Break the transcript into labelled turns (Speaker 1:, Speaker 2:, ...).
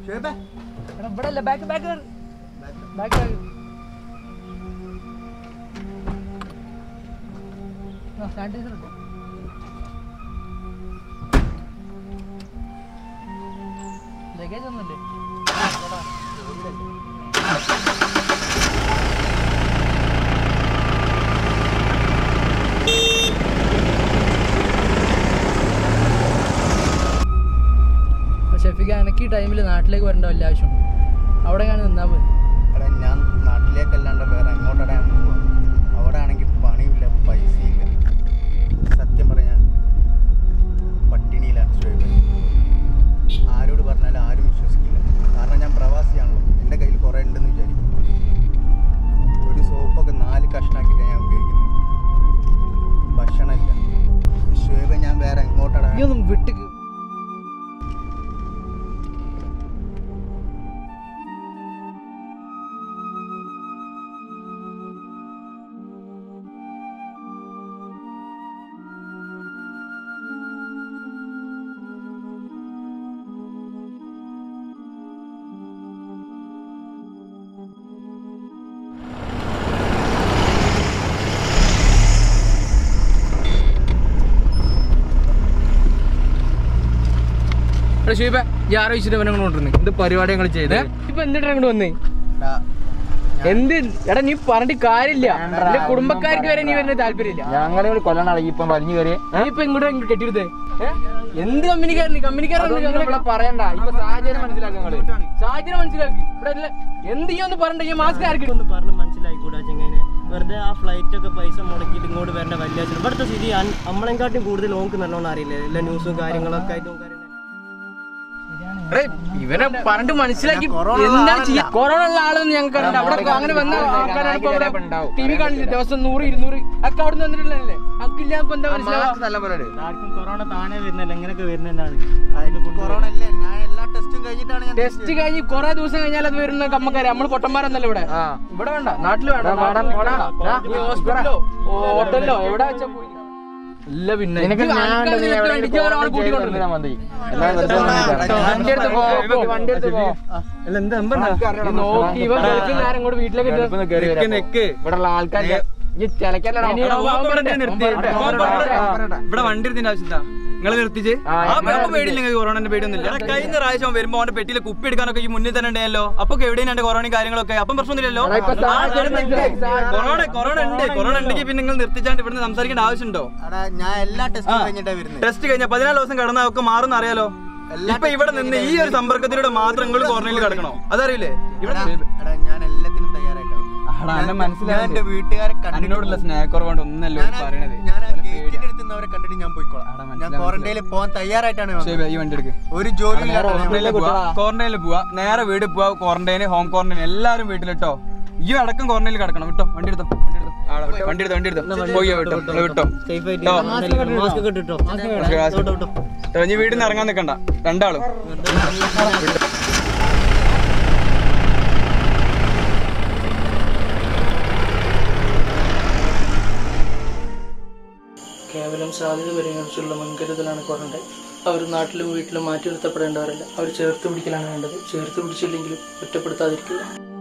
Speaker 1: ഷുഹൈബേ
Speaker 2: എടാ ഇവിടെ അല്ല back back back back sanitizer ഉണ്ട് ലഗേജ് ഒന്നുമില്ലേ ഷെഫിക്ക് എനിക്ക് ഈ ടൈമിൽ നാട്ടിലേക്ക് വരേണ്ട വലിയ ആവശ്യം അവിടെ ഞാൻ നിന്നാൽ മതി
Speaker 1: എടാ ഞാൻ നാട്ടിലേക്കല്ലാണ്ട് വേറെ എങ്ങോട്ടാണ് ഞാൻ പോവാ അവിടെ ആണെങ്കിൽ പണിയില്ല പൈസയില്ല സത്യം പറഞ്ഞാൽ പട്ടിണിയിലാണ് ഷുഹൈബേ ആരോട് പറഞ്ഞാലും ആരും വിശ്വസിക്കില്ല കാരണം ഞാൻ പ്രവാസിയാണല്ലോ എൻ്റെ കയ്യിൽ കുറേ ഉണ്ടെന്ന് വിചാരിക്കും ഒരു സോപ്പൊക്കെ നാല് കഷ്ണാക്കിയിട്ടാണ് ഞാൻ ഉപയോഗിക്കുന്നത് ഭക്ഷണമില്ല ഷുഹൈബേ ഞാൻ വേറെ എങ്ങോട്ടാണ്
Speaker 2: നീ ഒന്നും വിട്ട് ഷീബ ഈ ആലോചിച്ചിട്ട് അവനെ കൊണ്ടുവന്നു
Speaker 3: എന്ത് പരിപാടി ഞങ്ങൾ ചെയ്ത്
Speaker 2: ഇപ്പൊ എന്നിട്ട് അങ്ങോട്ട് വന്നേ
Speaker 1: എടാ,
Speaker 2: എന്ത് എടാ നീ പറഞ്ഞിട്ട് കാര്യമില്ല എന്റെ കുടുംബക്കാർക്ക് വരെ നീ വരുന്ന താല്പര്യമില്ല
Speaker 3: ഞങ്ങളെ കൂടി കൊല്ലണ ഇപ്പം വലിഞ്ഞു കയറി
Speaker 2: നീ ഇപ്പൊ ഇങ്ങോട്ട് ഇങ്ങോട്ട് കെട്ടിയെടുത്തേ എന്ത് കമ്പനിക്കാരൻ കമ്പനിക്കാരൻ
Speaker 3: ഇവിടെ പറയണ്ട ഇപ്പൊ സാഹചര്യം മനസ്സിലാക്കുക നിങ്ങള്
Speaker 2: സാഹചര്യം മനസ്സിലാക്കി ഇവിടെ അല്ല എന്ത് ഈ ഒന്ന് പറഞ്ഞ ഈ മാസ്ക് ആർക്ക്
Speaker 4: ഒന്ന് പറഞ്ഞ് മനസ്സിലായിക്കൂടാ ചെങ്ങനെ വെറുതെ ആ ഫ്ലൈറ്റ് ഒക്കെ പൈസ മുടക്കിയിട്ട് ഇങ്ങോട്ട് വരേണ്ട വലിയ ആവശ്യം ഇവിടുത്തെ സ്ഥിതി അൻ- നമ്മളെക്കാട്ടും കൂടുതൽ ഓർക്ക് നല്ലോണം അറിയില്ലേ എല്ലാ ന്യൂസും കാര്യങ്ങളൊക്കെ ആയിട്ട് ഓർക്ക് അറിയണേ.
Speaker 2: എടേ, ഇവനെ പറഞ്ഞിട്ട് മനസ്സിലാക്കി
Speaker 1: കൊറോണ ഉള്ള
Speaker 2: എന്താണ്
Speaker 1: ആളല്ല.
Speaker 2: ചെയ്യാ കൊറോണ ഉള്ള ആളെന്ന് ഞങ്ങൾക്ക് അറിയണ്ട അവിടെ അങ്ങനെ വന്ന ആൾക്കാരാണ്
Speaker 3: ഉണ്ടാവും.
Speaker 2: ടി വി കാണില്ല ദിവസം നൂറ് ഇരുന്നൂറ് ഒക്കെ അവിടെ നിന്ന് വന്നിട്ടുള്ളതല്ലേ അക്കില്ല ഇപ്പൊ എന്താ മനസ്സിലാവാ
Speaker 3: നല്ല പോലെ
Speaker 4: ആർക്കും കൊറോണ താനേ വരുന്നില്ല എങ്ങനെയൊക്കെ വരുന്നതാണ്
Speaker 1: ആ, എനിക്ക് കൊറോണ ഇല്ലേ ഞാൻ എല്ലാ ടെസ്റ്റും കഴിഞ്ഞിട്ടാണ് ഞാൻ
Speaker 2: ടെസ്റ്റ് കഴിഞ്ഞ് കുറെ ദിവസം കഴിഞ്ഞാൽ അത് വരുന്ന കമ്മക്കാര് നമ്മള് പൊട്ടന്മാരെന്നല്ല ഇവിടെ
Speaker 3: ആ
Speaker 2: ഇവിടെ വേണ്ട നാട്ടില് വേണ്ട
Speaker 3: വേണ്ട,
Speaker 2: നാട്ടില്
Speaker 3: പോടാ.
Speaker 2: വേണ്ട. നീ ഹോസ്പിറ്റലോ ഹോട്ടലിലോ എവിടെ വെച്ചാ പോയി ഇല്ല പിന്നെ
Speaker 3: നിനക്ക്
Speaker 2: ഇത്
Speaker 3: ഞാൻ
Speaker 2: ആൾക്കാര്
Speaker 3: നീ
Speaker 2: നിനക്ക്
Speaker 3: എവിടെയെങ്കിലും
Speaker 2: വേണ്ടിയിട്ട് ഒരാൾ
Speaker 3: പോകാൻ
Speaker 2: കൂട്ടിക്കൊണ്ടുവരും.
Speaker 3: ചെയ്താ മതി. അല്ലാതെ വെറുതെ ഒന്നും ഇല്ല. വണ്ടി എടുത്ത് പോ, പോ, വണ്ടി എടുത്ത് പോ.
Speaker 2: ഈ നോക്കി ഇവ ഗൾഫിൽ നേരം ഇങ്ങോട്ട് വീട്ടിലേക്ക് ഇട്ട്
Speaker 3: ഗൾഫിൽ നിന്ന് കേറി വരാം. ഇവിടെ ഉള്ള ആൾക്കാര് ഈ ചിലക്കല്ലടാ.
Speaker 2: ഇനി ഇവിടെ പോകാൻ പറ്റണ്ടേ?
Speaker 5: ഇവിടെ വണ്ടി എടുത്തിന്റെ ആവശ്യമില്ല നിങ്ങൾ നിർത്തിച്ച്
Speaker 3: ആ,
Speaker 5: ആ അപ്പൊ പേടിയില്ല നിങ്ങൾക്ക് കൊറോണന്റെ പേടിയൊന്നുമില്ല എടാ, കഴിഞ്ഞ പ്രാവശ്യം വരുമ്പോ അവന്റെ പെട്ടിയിൽ കുപ്പി എടുക്കാനൊക്കെ ഈ മുന്നിൽ തന്നെ ഉണ്ടല്ലോ അപ്പൊ എവിടെയാണ് കൊറോണയും കാര്യങ്ങളൊക്കെ അപ്പം പ്രശ്നമൊന്നുമില്ലല്ലോ
Speaker 3: എടാ, ഇപ്പൊ
Speaker 5: ആ,
Speaker 3: സാഹചര്യം
Speaker 5: മനസ്സിലായി.
Speaker 3: മനസ്സിലായി.
Speaker 5: കൊറോണ കൊറോണ ഉണ്ട് കൊറോണ ഉണ്ടെങ്കിൽ പിന്നെ നിങ്ങൾ നിർത്തിച്ചാണ്ട് ഇവിടുന്ന് സംസാരിക്കേണ്ട ആവശ്യമുണ്ടോ
Speaker 1: എടാ, ഞാൻ എല്ലാ ടെസ്റ്റും കഴിഞ്ഞിട്ടാ വരുന്നത്
Speaker 5: ടെസ്റ്റ് കഴിഞ്ഞ പതിനാല് ദിവസം കിടന്നാൽ ഒക്കെ മാറുന്ന അറിയാലോ
Speaker 1: എല്ലാ
Speaker 5: ഇപ്പൊ ഇവിടെ നിന്ന് ഈ ഒരു സമ്പർക്കത്തിലൂടെ മാത്രം നിങ്ങൾ ക്വാറന്റൈനിൽ കിടക്കണോ അതറിയില്ലേ ഇവിടെ
Speaker 1: എടാ ഞാൻ എല്ലാത്തിനും തയ്യാറായിട്ടാവും
Speaker 5: ആടാ, എന്നെ മനസ്സിലായി.
Speaker 1: ഞാൻ എന്റെ വീട്ടുകാരെ കണ്ടിട്ട്
Speaker 5: എന്നോടുള്ള സ്നേഹക്കുറവുകൊണ്ട് ഒന്നല്ലോ
Speaker 1: ഞാൻ
Speaker 5: പറയണത്
Speaker 1: ഞാൻ ആ ഗേറ്റിന്റെ അടുത്ത് നിന്നവരെ കണ്ടിട്ട് ഞാൻ പോയിക്കോളാം
Speaker 5: ആടാ,
Speaker 1: ഞാൻ
Speaker 5: മനസ്സിലായി,
Speaker 1: ക്വാറന്റൈനിൽ പോകാൻ തയ്യാറായിട്ടാണ് വന്നത്.
Speaker 5: ശരി, ഈ വണ്ടി എടുക്ക്
Speaker 1: ഒരു ജോലി
Speaker 5: ക്വാറന്റൈനിൽ പോവാ ക്വാറന്റൈനിൽ പോവാ നേരെ വീട് പോവാ ക്വാറന്റൈന് ഹോം ക്വാറന്റൈൻ എല്ലാരും വീട്ടിലിട്ടോ ഈ അടക്കം ക്വാറന്റൈനിൽ കിടക്കണം വിട്ടോ വണ്ടി എടുത്തോ വണ്ടി എടുത്തോ ആടെ വിട്ടോ, വണ്ടി എടുത്തോ വണ്ടി എടുത്തോ പോയോ വിട്ടോ നിങ്ങള് വിട്ടോ
Speaker 4: സേഫ് ആയിട്ട്
Speaker 5: ട്ടോ.
Speaker 4: മാസ്ക് ഒക്കെ ഇട്ടിട്ടോ
Speaker 5: വിട്ടോ, വിട്ടോ. ട്ടോ, ഇനി വീട്ടിൽ നിന്ന് ഇറങ്ങാൻ നിൽക്കണ്ട രണ്ടാളും
Speaker 2: കേവലം സാധ്യത പരിഗണിച്ചുള്ള മുൻകരുതലാണ് ക്വാറന്റൈൻ അവർ നാട്ടിലും വീട്ടിലും മാറ്റി നിർത്തപ്പെടേണ്ടവരല്ല അവർ ചേർത്ത് പിടിക്കലാണ് വേണ്ടത് ചേർത്ത് പിടിച്ചില്ലെങ്കിലും കുറ്റപ്പെടുത്താതിരിക്കുക